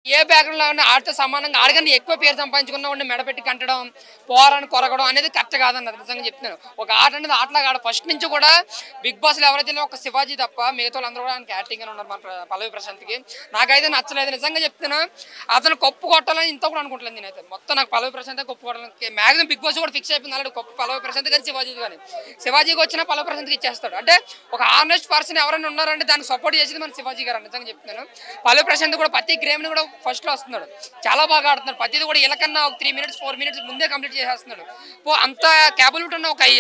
ఏ background లో ఉన్న ఆటతో సమానంగా ఆడగానే ఎక్కువ పేరు సంపాదించుకున్న వాడిని మెడపెట్టి కంటడం పోరాని కొరగడం అనేది కరెక్ట్ కాదన్నది నిజంగా చెప్తున్నాను ఒక ఆట అనేది ఆటలాగా ఆడ ఫస్ట్ నుంచి కూడా బిగ్ బాస్ లో ఎవరైతే ఒక శివాజీ తప్ప మిగతా వాళ్ళందరూ కూడా ఆయనకి యాక్టింగ్ ఉన్నారు మన ప్ర- పల్లవి ప్రశాంత్కి నాకైతే నచ్చలేదు నిజంగా చెప్తున్నా అతను కప్పు కొట్టాలని ఇంత కూడా అనుకుంటలేదు నేనైతే మొత్తం నాకు పల్లవి ప్రశాంత్ కప్పు కొట్టాలని మ్యాక్సిమం బిగ్ బాస్ కూడా ఫిక్స్ అయిపోయింది అలాంటి కప్పు పల్లవి ప్రశాంత్ కానీ శివాజీ కానీ శివాజీకి వచ్చిన పల్లవి ప్రశాంత్కి ఇచ్చేస్తాడు అంటే ఒక ఆర్నెస్ట్ పర్సన్ ఎవరైనా ఉన్నారంటే దానికి సపోర్ట్ చేసేది మన శివాజీ గారు నిజంగా చెప్తున్నాను పల్లవి ప్రశాంత్ కూడా ప్రతి గేమ్ కూడా ఫస్ట్ లో వస్తున్నాడు చాలా బాగా ఆడుతున్నాడు ప్రతిది కూడా ఇలాకన్నా ఒక త్రీ మినిట్స్ ఫోర్ మినిట్స్ ముందే కంప్లీట్ చేసేస్తున్నాడు పో అంత క్యాపబిలిటీ ఉన్న ఒక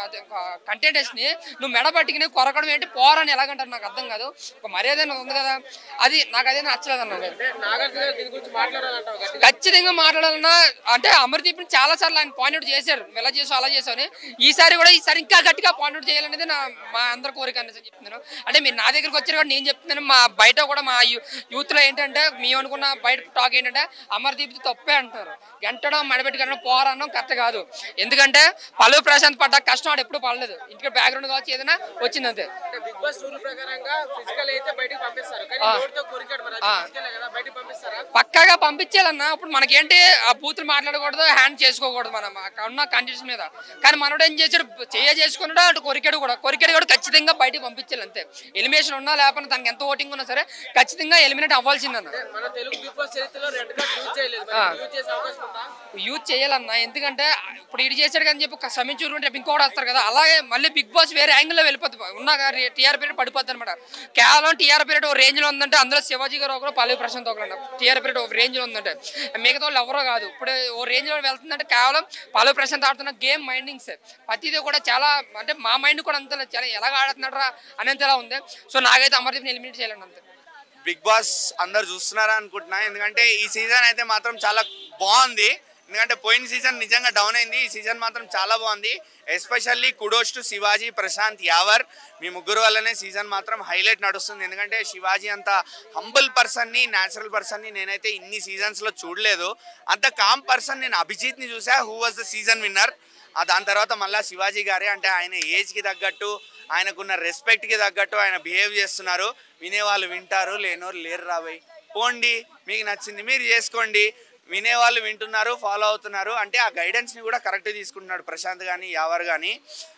కంటెంటెస్ ని నువ్వు మెడ పట్టుకుని కొరకడం ఏంటి పోరని ఎలాగంటారు నాకు అర్థం కాదు ఒక మర్యాద అనేది ఉంది కదా అది నాకు అదే నచ్చలేదు అన్నాడు నాగార్జున గారు దీని గురించి మాట్లాడాలంటావు గట్టిగా ఖచ్చితంగా మాట్లాడాలన్నా అంటే అమర్దీప్ చాలా సార్లు ఆయన పాయింట్ అవుట్ చేశారు ఇలా చేసావు అలా చేసావు అని ఈసారి కూడా ఈసారి ఇంకా గట్టిగా పాయింట్ అవుట్ చేయాలనేది నా మా అందరి కోరిక అనేసి చెప్తున్నాను అంటే మీరు నా దగ్గరికి వచ్చారు కూడా నేను చెప్తున్నాను మా బయట కూడా మా యూత్ లో ఏంటంటే మేము అనుకున్న బయట టాక్ ఏంటంటే అమర్దీప్ తప్పే అంటారు గంటడం మడబెట్టుకోవడం పోరాడడం కరెక్ట్ కాదు ఎందుకంటే పల్లవి ప్రశాంత్ పడ్డ కష్టం వాడు ఎప్పుడు పడలేదు ఇంటికి బ్యాక్గ్రౌండ్ కావచ్చు ఏదైనా వచ్చింది అంతే అంటే బిగ్ బాస్ రూల్ ప్రకారంగా ఫిజికల్ అయితే బయటికి పంపిస్తారు కానీ నోటితో కొరికాడు మరి అది ఫిజికల్ కదా బయటికి పంపిస్తారా పక్కాగా పంపించాలన్నా ఇప్పుడు మనకేంటి ఆ బూతులు మాట్లాడకూడదు హ్యాండ్ చేసుకోకూడదు మనం అక్కడ ఉన్న కండిషన్ మీద కానీ మనోడు ఏం చేశాడు చేయ చేసుకున్నాడు అటు కొరికాడు కూడా కొరికాడు కూడా ఖచ్చితంగా బయటికి పంపించాలి అంతే ఎలిమినేషన్ ఉన్నా లేకపోతే తనకి ఎంత ఓటింగ్ ఉన్నా సరే ఖచ్చితంగా ఎలిమినేట్ అవ్వాల్సిందన్న మన తెలుగు బిగ్ బాస్ చరిత్రలో రెడ్ కార్డ్ యూజ్ చేయలేదు మరి యూజ్ చేసే అవకాశం ఉందా యూజ్ చేయాలన్నా ఎందుకంటే ఇప్పుడు ఇది చేశాడు కానీ చెప్పి ఒక సమయం చూరుకుంటే ఇంకోటి వస్తారు కదా అలాగే మళ్ళీ బిగ్ బాస్ వేరే యాంగిల్లో వెళ్ళిపోతుంది ఉన్న టీఆర్ పీరియడ్ పడిపోద్ది అనమాట కేవలం టీఆర్ పీరియడ్ ఒక రేంజ్ లో ఉందంటే అందులో శివాజీ గారు ఒకరు పల్లవి ప్రశాంత్ ఒకరు టీఆర్ పీరియడ్ ఒక రేంజ్ లో ఉందంటే మిగతా వాళ్ళు ఎవరో కాదు ఇప్పుడు ఓ రేంజ్ లో వెళ్తుందంటే కేవలం పల్లవి ప్రశాంత్ ఆడుతున్న గేమ్ మైండింగ్స్ ప్రతిదీ కూడా చాలా అంటే మా మైండ్ కూడా అంత చాలా ఎలాగ ఆడుతున్నాడు రా అనేంతలా ఉంది సో నాకైతే అమర్దీప్ని ఎలిమినేట్ చేయాలండి అంతే బిగ్ బాస్ అందరు చూస్తున్నారా అనుకుంటున్నా ఎందుకంటే ఈ సీజన్ అయితే మాత్రం చాలా బాగుంది ఎందుకంటే పోయిన సీజన్ నిజంగా డౌన్ అయింది ఈ సీజన్ మాత్రం చాలా బాగుంది especially kudos to Shivaji Prashanth Yawar మీ ముగ్గురు వల్లనే సీజన్ మాత్రం హైలైట్ నడుస్తుంది ఎందుకంటే శివాజీ అంత హంబుల్ పర్సన్ని న్యాచురల్ పర్సన్ని నేనైతే ఇన్ని సీజన్స్లో చూడలేదు అంత కామ్ పర్సన్ నేను అభిజిత్ని చూసా who was the season winner ఆ దాని తర్వాత మళ్ళీ శివాజీ గారే అంటే ఆయన ఏజ్కి తగ్గట్టు ఆయనకున్న రెస్పెక్ట్కి తగ్గట్టు ఆయన బిహేవ్ చేస్తున్నారు వినేవాళ్ళు వింటారు లేనోరు లేరు రాబోయ్ పోండి మీకు నచ్చింది మీరు చేసుకోండి వినేవాళ్ళు వింటున్నారు ఫాలో అవుతున్నారు అంటే ఆ గైడెన్స్ని కూడా కరెక్ట్ తీసుకుంటున్నాడు ప్రశాంత్ కానీ యావర్ కానీ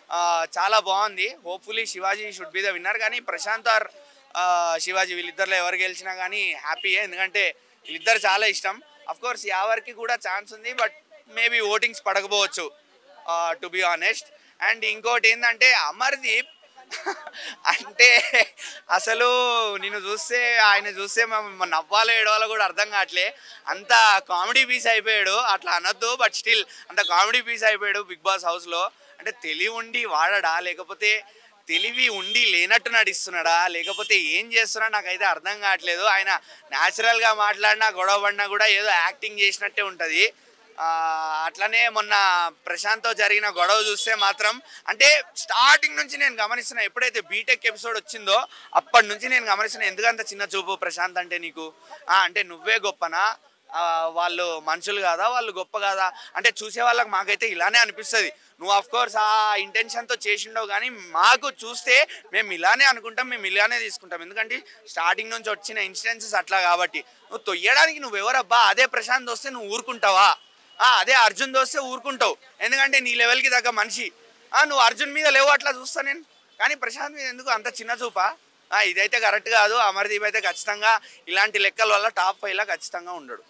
చాలా బాగుంది hopefully Shivaji should be the winner కానీ ప్రశాంత్ ఆర్ శివాజీ వీళ్ళిద్దరిలో ఎవరు గెలిచినా కానీ హ్యాపీయే ఎందుకంటే వీళ్ళిద్దరు చాలా ఇష్టం అఫ్ కోర్స్ యావర్కి కూడా ఛాన్స్ ఉంది బట్ మేబీ ఓటింగ్స్ పడకపోవచ్చు టు బి ఆనెస్ట్ అండ్ ఇంకోటి ఏంటంటే అమర్దీప్ అంటే అసలు నిన్ను చూస్తే ఆయన చూస్తే మేము నవ్వాలో ఏడవాలో కూడా అర్థం కావట్లే అంత కామెడీ పీస్ అయిపోయాడు అట్లా అనొద్దు బట్ స్టిల్ అంత కామెడీ పీస్ అయిపోయాడు బిగ్ బాస్ హౌస్లో అంటే తెలివి ఉండి వాడడా లేకపోతే తెలివి ఉండి లేనట్టు నటిస్తున్నాడా లేకపోతే ఏం చేస్తున్నాడా నాకైతే అర్థం కావట్లేదు ఆయన న్యాచురల్గా మాట్లాడినా గొడవ పడినా కూడా ఏదో యాక్టింగ్ చేసినట్టే ఉంటుంది ఆ, అట్లనే మొన్న ప్రశాంత్తో జరిగిన గొడవ చూస్తే మాత్రం అంటే స్టార్టింగ్ నుంచి నేను గమనిస్తున్నా ఎప్పుడైతే బీటెక్ ఎపిసోడ్ వచ్చిందో అప్పటి నుంచి నేను గమనిస్తున్నా ఎందుకంత చిన్న చూపు ప్రశాంత్ అంటే నీకు ఆ, అంటే నువ్వే గొప్పనా ఆ, వాళ్ళు మనుషులు కాదా వాళ్ళు గొప్ప కాదా అంటే చూసే వాళ్ళకి మాకైతే ఇలానే అనిపిస్తుంది నువ్వు ఆఫ్ కోర్స్ ఆ ఇంటెన్షన్తో చేసిండవు కానీ మాకు చూస్తే మేము ఇలానే అనుకుంటాం మేము ఇలానే తీసుకుంటాం ఎందుకంటే స్టార్టింగ్ నుంచి వచ్చిన ఇన్సిడెన్సెస్ అట్లా కాబట్టి నువ్వు తొయ్యడానికి నువ్వెవరబ్బా అదే ప్రశాంత్ వస్తే నువ్వు ఊరుకుంటావా ఆ, అదే అర్జున్ వస్తే ఊరుకుంటావు ఎందుకంటే నీ లెవెల్కి తగ్గ మనిషి ఆ, నువ్వు అర్జున్ మీద లేవు అట్లా చూస్తా నేను కానీ ప్రశాంత్ మీద ఎందుకు అంత చిన్న చూపా ఆ, ఇదైతే కరెక్ట్ కాదు అమర్దీప్ అయితే ఖచ్చితంగా ఇలాంటి లెక్కల వల్ల టాప్ ఫైవ్లో ఖచ్చితంగా ఉండడు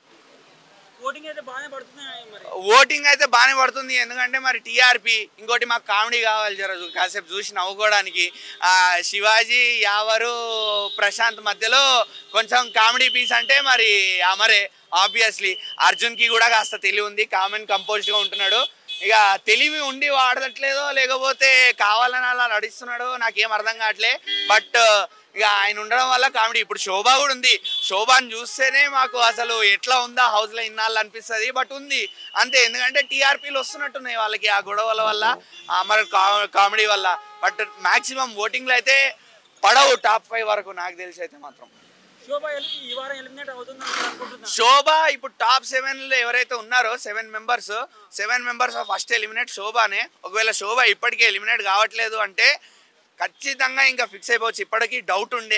ఓటింగ్ అయితే బాగానే పడుతుంది మరి ఓటింగ్ అయితే బాగానే పడుతుంది ఎందుకంటే మరి టీఆర్పీ ఇంకోటి మాకు కామెడీ కావాలి జర కాసేపు చూసి నవ్వుకోవడానికి ఆ, శివాజీ యావరు ప్రశాంత్ మధ్యలో కొంచెం కామెడీ పీస్ అంటే మరి అమరే ఆబ్వియస్లీ అర్జున్కి కూడా కాస్త తెలివి ఉంది కామన్ కంపోజ్డ్గా ఉంటున్నాడు ఇక తెలివి ఉండి వాడట్లేదో లేకపోతే కావాలని అలా నడుస్తున్నాడో నాకేం అర్థం కావట్లే బట్ ఇక ఆయన ఉండడం వల్ల కామెడీ ఇప్పుడు శోభ కూడా ఉంది శోభాని చూస్తేనే మాకు అసలు ఎట్లా ఉందా హౌస్లో ఇన్నాళ్ళు అనిపిస్తుంది బట్ ఉంది అంతే ఎందుకంటే టీఆర్పీలు వస్తున్నట్టున్నాయి వాళ్ళకి ఆ గొడవల వల్ల ఆ మరి కామెడీ వల్ల బట్ మాక్సిమం ఓటింగ్లో అయితే పడవు టాప్ ఫైవ్ వరకు నాకు తెలిసి అయితే మాత్రం శోభ ఎలి- ఈ వారం ఎలిమినేట్ అవుతుంది అనుకుంటున్నా శోభ ఇప్పుడు టాప్ సెవెన్ లో ఎవరైతే ఉన్నారో seven members seven members first eliminate శోభానే ఒకవేళ శోభ ఇప్పటికే ఎలిమినేట్ కావట్లేదు అంటే ఖచ్చితంగా ఇంకా ఫిక్స్ అయిపోవచ్చు ఇప్పటికీ డౌట్ ఉండే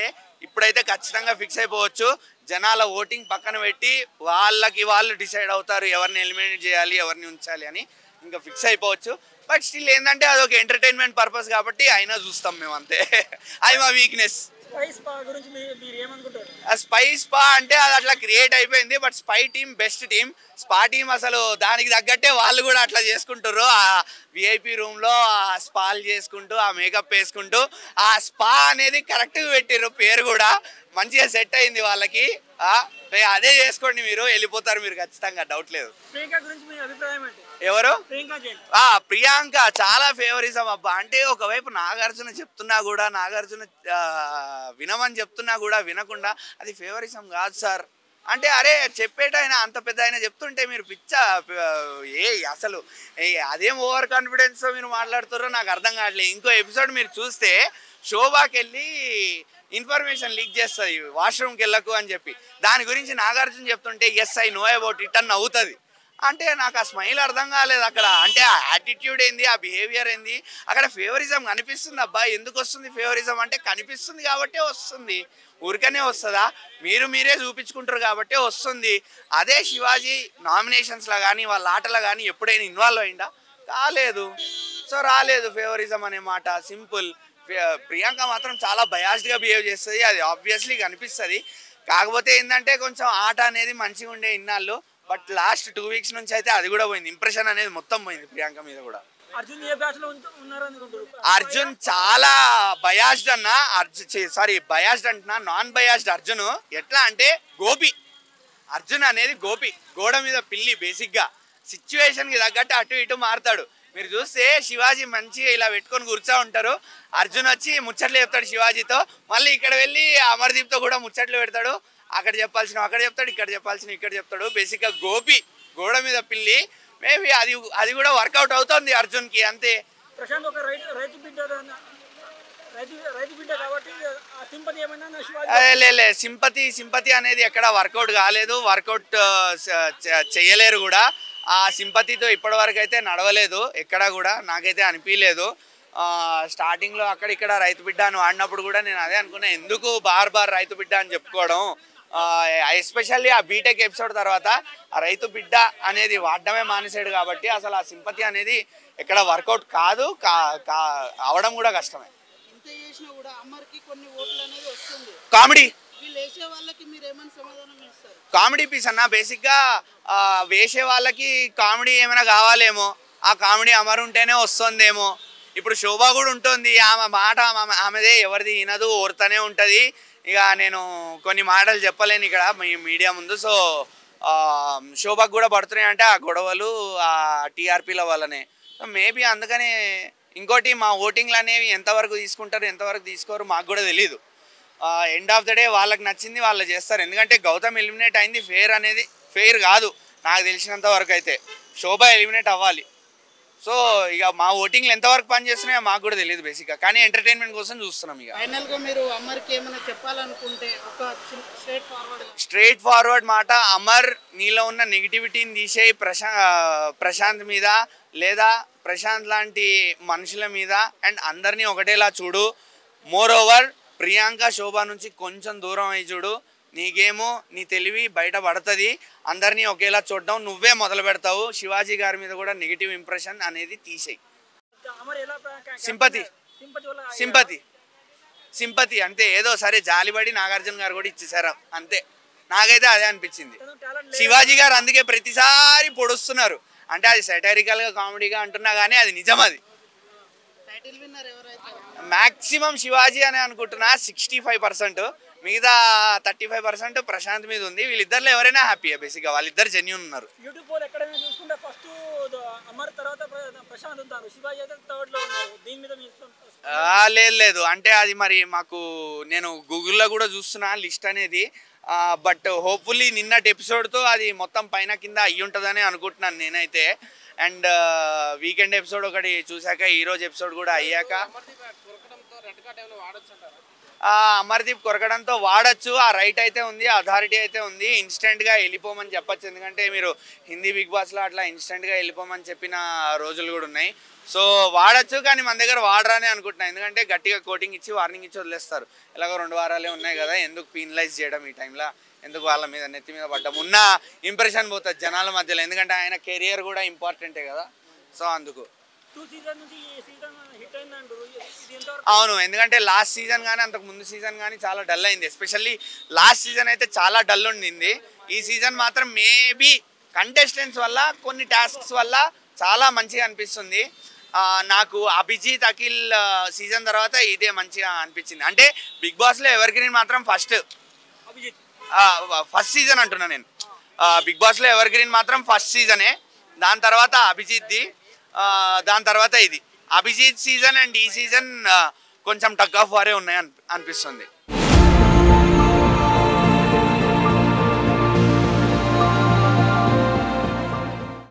ఇప్పుడైతే ఖచ్చితంగా ఫిక్స్ అయిపోవచ్చు జనాల ఓటింగ్ పక్కన పెట్టి వాళ్ళకి వాళ్ళు డిసైడ్ అవుతారు ఎవరిని ఎలిమినేట్ చేయాలి ఎవరిని ఉంచాలి అని ఇంకా ఫిక్స్ అయిపోవచ్చు బట్ స్టిల్ ఏంటంటే అదొక ఎంటర్టైన్మెంట్ పర్పస్ కాబట్టి అయినా చూస్తాం మేము అంతే అది మా వీక్నెస్ స్పైస్ పా గురించి మీరు మీరు ఏమనుకుంటారు ఆ స్పై స్పా అంటే అది అట్లా క్రియేట్ అయిపోయింది but spy team best team spa team అసలు దానికి తగ్గట్టే వాళ్ళు కూడా అట్లా చేసుకుంటారు ఆ విఐపి రూమ్ లో ఆ స్పాలు చేసుకుంటూ ఆ మేకప్ వేసుకుంటూ ఆ స్పా అనేది కరెక్ట్గా పెట్టిర్రు పేరు కూడా మంచిగా సెట్ అయింది వాళ్ళకి ఆ, అదే చేసుకోండి మీరు వెళ్ళిపోతారు మీరు ఖచ్చితంగా డౌట్ లేదు ప్రియాంక గురించి మీ అభిప్రాయం ఏంటి ఎవరు ప్రియాంక జైన్ ఆ ప్రియాంక చాలా ఫేవరిజం అబ్బా అంటే ఒకవైపు నాగార్జున చెప్తున్నా కూడా నాగార్జున ఆ, వినమని చెప్తున్నా కూడా వినకుండా అది ఫేవరిజం కాదు సార్ అంటే అరే చెప్పేట ఆయన అంత పెద్ద ఆయన చెప్తుంటే మీరు పిచ్చ ఆ, ఏ అసలు ఏ అదేం ఓవర్ కాన్ఫిడెన్స్ మీరు మాట్లాడుతారో నాకు అర్థం కావట్లేదు ఇంకో ఎపిసోడ్ మీరు చూస్తే శోభాకి వెళ్ళి ఇన్ఫర్మేషన్ లీక్ చేస్తుంది వాష్రూమ్కి వెళ్ళకు అని చెప్పి దాని గురించి నాగార్జున చెప్తుంటే yes I know about it అని అవుతుంది అంటే నాకు ఆ స్మైల్ అర్థం కాలేదు అక్కడ అంటే ఆ యాటిట్యూడ్ ఏంది ఆ బిహేవియర్ ఏంది అక్కడ ఫేవరిజం కనిపిస్తుంది అబ్బా ఎందుకు వస్తుంది ఫేవరిజం అంటే కనిపిస్తుంది కాబట్టే వస్తుంది ఊరికనే వస్తుందా మీరు మీరే చూపించుకుంటారు కాబట్టే వస్తుంది అదే శివాజీ నామినేషన్స్లో కానీ వాళ్ళ ఆటలో కానీ ఎప్పుడైనా ఇన్వాల్వ్ అయిందా కాలేదు సో రాలేదు ఫేవరిజం అనే మాట సింపుల్ ప్రియాంక మాత్రం చాలా బయాస్డ్గా బిహేవ్ చేస్తుంది అది ఆబ్వియస్లీ కనిపిస్తుంది కాకపోతే ఏంటంటే కొంచెం ఆట అనేది మంచిగా ఉండే ఇన్నాళ్ళు బట్ లాస్ట్ టూ వీక్స్ నుంచి అయితే అది కూడా పోయింది ఇంప్రెషన్ అనేది మొత్తం పోయింది ప్రియాంక మీద కూడా అర్జున్ ఏ బ్యాచ్ లో ఉంట- ఉన్నారు అనుకుంటారు అర్జున్ చాలా బయాస్డ్ అన్న అర్జున్ సారీ బయాస్డ్ అంటున్నా నాన్ బయాస్డ్ అర్జున్ ఎట్లా అంటే గోపి అర్జున్ అనేది గోపి గోడ మీద పిల్లి బేసిక్గా సిచ్యువేషన్కి తగ్గట్టు అటు ఇటు మారుతాడు మీరు చూస్తే శివాజీ మంచిగా ఇలా పెట్టుకొని కూర్చో ఉంటారు అర్జున్ వచ్చి ముచ్చట్లు చెప్తాడు శివాజీతో మళ్ళీ ఇక్కడ వెళ్ళి అమర్దీప్తో కూడా ముచ్చట్లు పెడతాడు అక్కడ చెప్పాల్సిన అక్కడ చెప్తాడు ఇక్కడ చెప్పాల్సిన ఇక్కడ చెప్తాడు బేసిక్గా గోపి గోడ మీద పిల్లి మేబీ అది అది కూడా వర్కౌట్ అవుతుంది అర్జున్కి అంతే ప్రశాంత్ ఒక రైతు రైతు బిడ్డ అన్న- రైతు రైతు బిడ్డ కాబట్టి ఆ సింపతి ఏమైనా నా శివాజీ అదే లే లే సింపతి సింపతి అనేది ఎక్కడ వర్కౌట్ కాలేదు వర్కౌట్ చేయలేరు కూడా ఆ సింపతితో ఇప్పటి వరకు అయితే నడవలేదు ఎక్కడ కూడా నాకైతే అనిపించలేదు స్టార్టింగ్లో అక్కడ ఇక్కడ రైతు బిడ్డ అని వాడినప్పుడు కూడా నేను అదే అనుకున్నా ఎందుకు బార్ బార్ రైతు బిడ్డ అని చెప్పుకోవడం ఎస్పెషల్లీ ఆ బీటెక్ ఎపిసోడ్ తర్వాత ఆ రైతు బిడ్డ అనేది వాడడమే మానేసాడు కాబట్టి అసలు ఆ సింపతి అనేది ఎక్కడ వర్కౌట్ కాదు కా కా- అవడం కూడా కష్టమే ఎంత చేసినా కూడా అమ్మర్కి కొన్ని ఓట్లు అనేది వస్తుంది కామెడీ వీళ్ళు వేసే వాళ్ళకి మీరు ఏమైనా సమాధానం ఇస్తారు కామెడీ పీస్ అన్న బేసిక్గా ఆ, వేసే వాళ్ళకి కామెడీ ఏమైనా కావాలేమో ఆ కామెడీ అమరు ఉంటేనే వస్తుందేమో ఇప్పుడు శోభ కూడా ఉంటుంది ఆమె మాట ఆమె- ఆమెదే ఎవరిది వినదు ఓరుతూనే ఉంటుంది ఇక నేను కొన్ని మాటలు చెప్పలేను ఇక్కడ మీ మీడియా ముందు సో ఆ, శోభకు కూడా పడుతున్నాయి అంటే ఆ గొడవలు ఆ టీఆర్పీల వల్లనే సో మేబీ అందుకనే ఇంకోటి మా ఓటింగ్లు అనేవి ఎంతవరకు తీసుకుంటారు ఎంతవరకు తీసుకోరు మాకు కూడా తెలియదు ఎండ్ ఆఫ్ ద డే వాళ్ళకి నచ్చింది వాళ్ళు చేస్తారు ఎందుకంటే గౌతమ్ ఎలిమినేట్ అయింది ఫెయిర్ అనేది ఫెయిర్ కాదు నాకు తెలిసినంత వరకు అయితే శోభ ఎలిమినేట్ అవ్వాలి సో ఇక మా ఓటింగ్లు ఎంతవరకు పనిచేస్తున్నాయో మాకు కూడా తెలియదు బేసిక్గా కానీ ఎంటర్టైన్మెంట్ కోసం చూస్తున్నాం ఇక ఫైనల్ గా మీరు అమ్మర్కి ఏమైనా చెప్పాలనుకుంటే ఒక స్ట్రేట్ ఫార్వర్డ్ స్ట్రైట్ ఫార్వర్డ్ మాట అమర్ నీలో ఉన్న నెగిటివిటీని తీసేయి ప్రశా ప్రశాంత్ మీద లేదా ప్రశాంత్ లాంటి మనుషుల మీద అండ్ అందరినీ ఒకటేలా చూడు మోర్ ఓవర్ ప్రియాంక శోభ నుంచి కొంచెం దూరం అయి చూడు నీకేమో నీ తెలివి బయట పడుతుంది అందరినీ ఒకేలా చూడడం నువ్వే మొదలు పెడతావు శివాజీ గారి మీద కూడా నెగిటివ్ ఇంప్రెషన్ అనేది తీసేయి అమర్ ఎలా ప్ర- సింపతి సింపతి వల్ల సింపతి సింపతి అంతే ఏదో సరే జాలిపడి నాగార్జున గారు కూడా ఇచ్చేసారు అంతే నాకైతే అదే అనిపించింది టాలెంట్ శివాజీ గారు అందుకే ప్రతిసారి పొడుస్తున్నారు అంటే అది satirical గా కామెడీగా అంటున్నా కానీ అది నిజం అది టైటిల్ విన్నర్ ఎవరైతే మాక్సిమం శివాజీ అని అనుకుంటున్నా సిక్స్టీ ఫైవ్ పర్సెంట్ మిగతా థర్టీ ఫైవ్ పర్సెంట్ ప్రశాంత్ మీద ఉంది వీళ్ళిద్దరిలో ఎవరైనా హ్యాపీయా బేసిక్గా వాళ్ళిద్దరు జెన్యున్ ఉన్నారు యూట్యూబ్ పోల్ ఎక్కడైనా చూసుకుంటే ఫస్ట్ అమర్ తర్వాత ప్ర- ప్రశాంత్ ఉంటారు శివాజీ అయితే థర్డ్ లో ఉన్నారు దీని మీద మీ స్ప- ఆ, లేదు లేదు అంటే అది మరి మాకు నేను గూగుల్లో కూడా చూస్తున్నా లిస్ట్ అనేది బట్ హోప్ఫుల్లీ నిన్నటి ఎపిసోడ్తో అది మొత్తం పైన కింద అయ్యి ఉంటుందని అనుకుంటున్నాను నేనైతే అండ్ వీకెండ్ ఎపిసోడ్ ఒకటి చూశాక ఈ రోజు ఎపిసోడ్ కూడా అయ్యాక అమర్దీప్ దొరకడంతో రెడ్ కార్డ్ ఏమైనా వాడొచ్చు అంటారా ఆ, అమర్దీప్ కొరకడంతో వాడచ్చు ఆ రైట్ అయితే ఉంది అథారిటీ అయితే ఉంది ఇన్స్టెంట్గా వెళ్ళిపోమని చెప్పొచ్చు ఎందుకంటే మీరు హిందీ బిగ్ బాస్లో అట్లా ఇన్స్టెంట్గా వెళ్ళిపోమని చెప్పిన రోజులు కూడా ఉన్నాయి సో వాడచ్చు కానీ మన దగ్గర వాడరానే అనుకుంటున్నాను ఎందుకంటే గట్టిగా కోటింగ్ ఇచ్చి వార్నింగ్ ఇచ్చి వదిలేస్తారు ఎలాగో రెండు వారాలే ఉన్నాయి కదా ఎందుకు పీనలైజ్ చేయడం ఈ టైంలో ఎందుకు వాళ్ళ మీద నెత్తి మీద పడ్డం ఉన్న ఇంప్రెషన్ పోతుంది జనాల మధ్యలో ఎందుకంటే ఆయన కెరియర్ కూడా ఇంపార్టెంటే కదా సో అందుకు టూ సీజన్ నుంచి ఈ సీజన్ హిట్ అయిందంటారు ఇది ఎంతవరకు అవును ఎందుకంటే లాస్ట్ సీజన్ కానీ అంతకు ముందు సీజన్ కానీ చాలా డల్ అయింది ఎస్పెషల్లీ లాస్ట్ సీజన్ అయితే చాలా డల్ ఉండింది ఈ సీజన్ మాత్రం మేబీ కంటెస్టెంట్స్ వల్ల కొన్ని టాస్క్స్ వల్ల చాలా మంచిగా అనిపిస్తుంది ఆ, నాకు అభిజిత్ అఖిల్ సీజన్ తర్వాత ఇదే మంచిగా అనిపించింది అంటే బిగ్ బాస్లో ఎవర్ గ్రీన్ మాత్రం ఫస్ట్ అభిజిత్ ఫస్ట్ సీజన్ అంటున్నా నేను ఆ, బిగ్ బాస్లో ఎవర్ గ్రీన్ మాత్రం ఫస్ట్ సీజనే దాని తర్వాత అభిజిత్ది ఆ, దాని తర్వాత ఇది అభిజిత్ సీజన్ అండ్ ఈ సీజన్ కొంచెం టగ్ ఆఫ్ వారే ఉన్నాయి అనిపి- అనిపిస్తుంది